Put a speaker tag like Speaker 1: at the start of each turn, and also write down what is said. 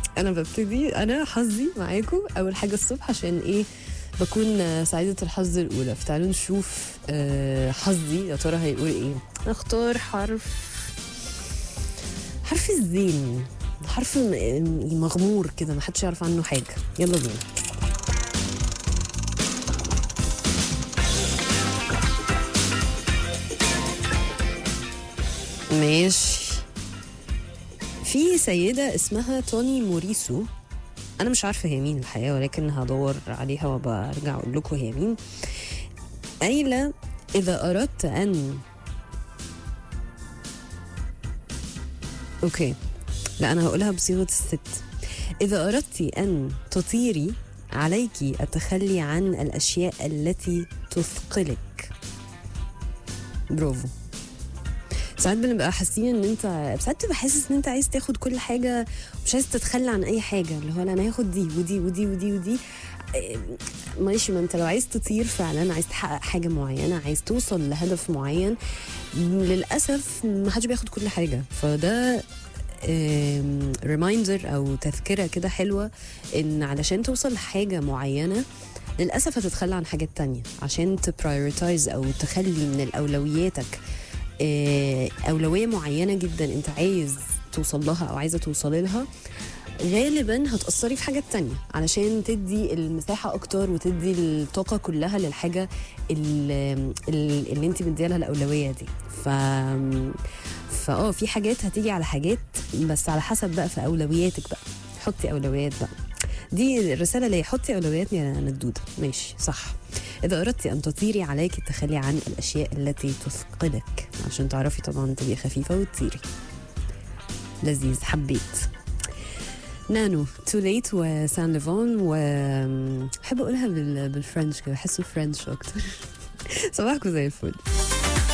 Speaker 1: انا ببتدي انا حظي معاكم اول حاجه الصبح عشان ايه بكون سعيدة الحظ الأولى فتعالوا نشوف آه، حظي يا ترى هيقول إيه اختار حرف حرف الزين حرف م- مغمور كده محدش يعرف عنه حاجة يلا بينا ماشي في سيدة اسمها توني موريسو أنا مش عارفة هي مين الحقيقة ولكن هدور عليها وبرجع أقول لكم هي مين قايلة إذا أردت أن أوكي لا أنا هقولها بصيغة الست إذا أردت أن تطيري عليك التخلي عن الأشياء التي تثقلك برافو ساعات بنبقى حاسين ان انت ساعات بتبقى حاسس ان انت عايز تاخد كل حاجه مش عايز تتخلى عن اي حاجه اللي هو لا انا هاخد دي ودي ودي ودي ودي إيه، ماشي ما انت لو عايز تطير فعلا عايز تحقق حاجه معينه عايز توصل لهدف معين للاسف ما حدش بياخد كل حاجه فده ريمايندر او تذكره كده حلوه ان علشان توصل لحاجه معينه للاسف هتتخلى عن حاجات تانية عشان تبرايورتايز او تخلي من الاولوياتك آه، اولويه معينه جدا انت عايز توصل لها او عايزه توصلي لها غالبا هتأثري في حاجات تانية علشان تدي المساحة أكتر وتدي الطاقة كلها للحاجة ال- ال- اللي انت مديها لها الأولوية دي ف فاه في حاجات هتيجي على حاجات بس على حسب بقى في أولوياتك بقى حطي أولويات بقى دي الرسالة ليه حطي أولويات يا ندودة ماشي صح إذا أردت أن تطيري عليك التخلي عن الأشياء التي تثقلك عشان تعرفي طبعا تبقي خفيفة وتطيري لذيذ حبيت نانو تو ليت وسان ليفون و بحب اقولها بال... بالفرنش كده بحسه فرنش اكتر صباحكم زي الفل